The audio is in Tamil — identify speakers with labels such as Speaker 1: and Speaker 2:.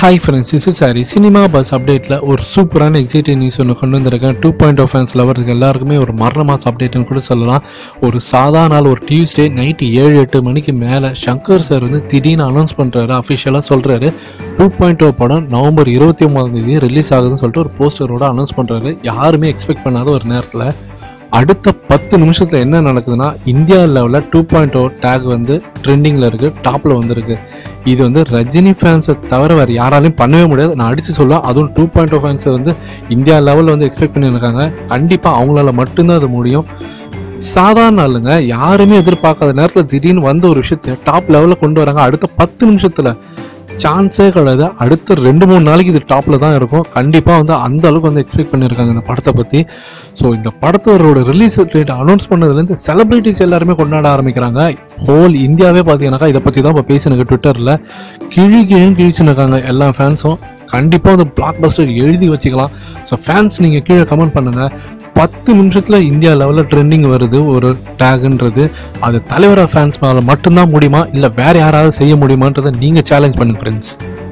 Speaker 1: ஹாய் ஃப்ரெண்ட்ஸ் இஸ் சாரி சினிமா பஸ் அப்டேட்டில் ஒரு சூப்பரான எக்ஸைட்டிங் நியூஸ் ஒன்று கொண்டு வந்திருக்கேன் டூ பாயிண்ட் ஆஃப் ஃபேன்ஸ் லவருக்கு எல்லாருக்குமே ஒரு மரண மாஸ் அப்டேட்னு கூட சொல்லலாம் ஒரு சாதாரண நாள் ஒரு டியூஸ்டே நைட்டு ஏழு எட்டு மணிக்கு மேலே சங்கர் சார் வந்து திடீர்னு அனௌன்ஸ் பண்ணுறாரு அஃபிஷியலாக சொல்கிறாரு டூ பாயிண்ட் ஓ படம் நவம்பர் இருபத்தி ஒன்பதாம் தேதி ரிலீஸ் ஆகுதுன்னு சொல்லிட்டு ஒரு போஸ்டரோட அனௌன்ஸ் பண்ணுறாரு யாருமே எக்ஸ்பெக்ட் பண்ணாத ஒரு நேரத்தில் அடுத்த பத்து நிமிஷத்தில் என்ன நடக்குதுன்னா இந்தியா லெவலில் டூ பாயிண்ட் ஓ டேக் வந்து ட்ரெண்டிங்கில் இருக்குது டாப்பில் வந்திருக்கு இது வந்து ரஜினி ஃபேன்ஸை தவிர வேறு யாராலையும் பண்ணவே முடியாது நான் அடித்து சொல்லுவேன் அதுவும் டூ பாயிண்ட் ஓ ஃபேன்ஸை வந்து இந்தியா லெவலில் வந்து எக்ஸ்பெக்ட் பண்ணியிருக்காங்க கண்டிப்பாக அவங்களால மட்டும்தான் அது முடியும் சாதாரண ஆளுங்க யாருமே எதிர்பார்க்காத நேரத்தில் திடீர்னு வந்த ஒரு விஷயத்தை டாப் லெவலில் கொண்டு வராங்க அடுத்த பத்து நிமிஷத்தில் சான்ஸே கிடையாது அடுத்த ரெண்டு மூணு நாளைக்கு இது டாப்பில் தான் இருக்கும் கண்டிப்பாக வந்து அந்த அளவுக்கு வந்து எக்ஸ்பெக்ட் பண்ணியிருக்காங்க இந்த படத்தை பற்றி ஸோ இந்த படத்தோட ரிலீஸ் டேட் அனௌன்ஸ் பண்ணதுலேருந்து செலிபிரிட்டிஸ் எல்லாருமே கொண்டாட ஆரம்பிக்கிறாங்க ஹோல் இந்தியாவே பார்த்தீங்கன்னாக்கா இதை பற்றி தான் இப்போ பேசினுக்கு ட்விட்டரில் கிழி கிழின்னு கிழிச்சுன்னு இருக்காங்க எல்லா ஃபேன்ஸும் கண்டிப்பாக வந்து பிளாக் பஸ்டர் எழுதி வச்சுக்கலாம் ஸோ ஃபேன்ஸ் நீங்கள் கீழே கமெண்ட் பண்ணுங்கள் பத்து நிமிஷத்தில் இந்தியா லெவலில் ட்ரெண்டிங் வருது ஒரு டேகுன்றது அது தலைவராக ஃபேன்ஸ் மேலே மட்டும்தான் முடியுமா இல்லை வேறு யாராவது செய்ய முடியுமான்றதை நீங்கள் சேலஞ்ச் பண்ணுங்க ஃப்ரெண்ட்ஸ்